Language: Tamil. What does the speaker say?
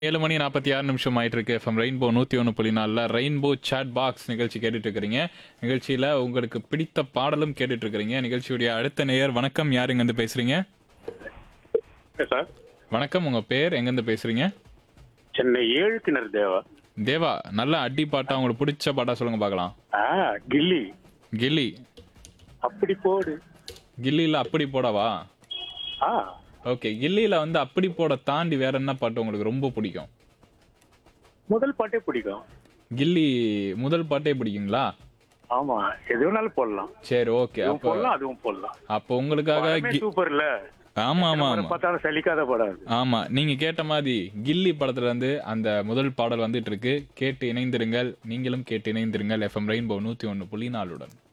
ஏழு மணி நாற்பத்தி ஆறு நிமிஷம் ஆயிட்டு இருக்கு எஃப்எம் ரெயின்போ நூற்றி ஒன்று புள்ளி நாலில் ரெயின்போ சாட் பாக்ஸ் நிகழ்ச்சி கேட்டுட்டு இருக்கிறீங்க நிகழ்ச்சியில் உங்களுக்கு பிடித்த பாடலும் கேட்டுட்டு இருக்கிறீங்க நிகழ்ச்சியுடைய அடுத்த நேயர் வணக்கம் யார் எங்கேருந்து பேசுறீங்க சார் வணக்கம் உங்க பேர் எங்கேருந்து பேசுறீங்க சென்னை ஏழு கிணறு தேவா தேவா நல்ல அடி பாட்டா உங்களுக்கு பிடிச்ச பாட்டா சொல்லுங்க பார்க்கலாம் ஆ கில்லி கில்லி அப்படி போடு கில்லியில் அப்படி போடவா ஆ ஓகே கில்லியில் வந்து அப்படி போட தாண்டி வேற என்ன பாட்டு உங்களுக்கு ரொம்ப பிடிக்கும் முதல் பாட்டே பிடிக்கும் கில்லி முதல் பாட்டே பிடிக்குங்களா ஆமா எது வேணாலும் போடலாம் சரி ஓகே இதுவும் அப்போ போடலாம் அதுவும் போடலாம் அப்போ உங்களுக்காக படமே கி- சூப்பர்ல ஆமா ஆமா படம் ஆமா பார்த்தாலும் சலிக்காத படம் அது ஆமா நீங்க கேட்ட மாதிரி கில்லி படத்துல இருந்து அந்த முதல் பாடல் வந்துட்டு இருக்கு கேட்டு இணைந்திருங்கள் நீங்களும் கேட்டு இணைந்திருங்கள் எஃப்எம் ரெயின்போ நூத்தி ஒன்னு புள்ளி நாலுடன்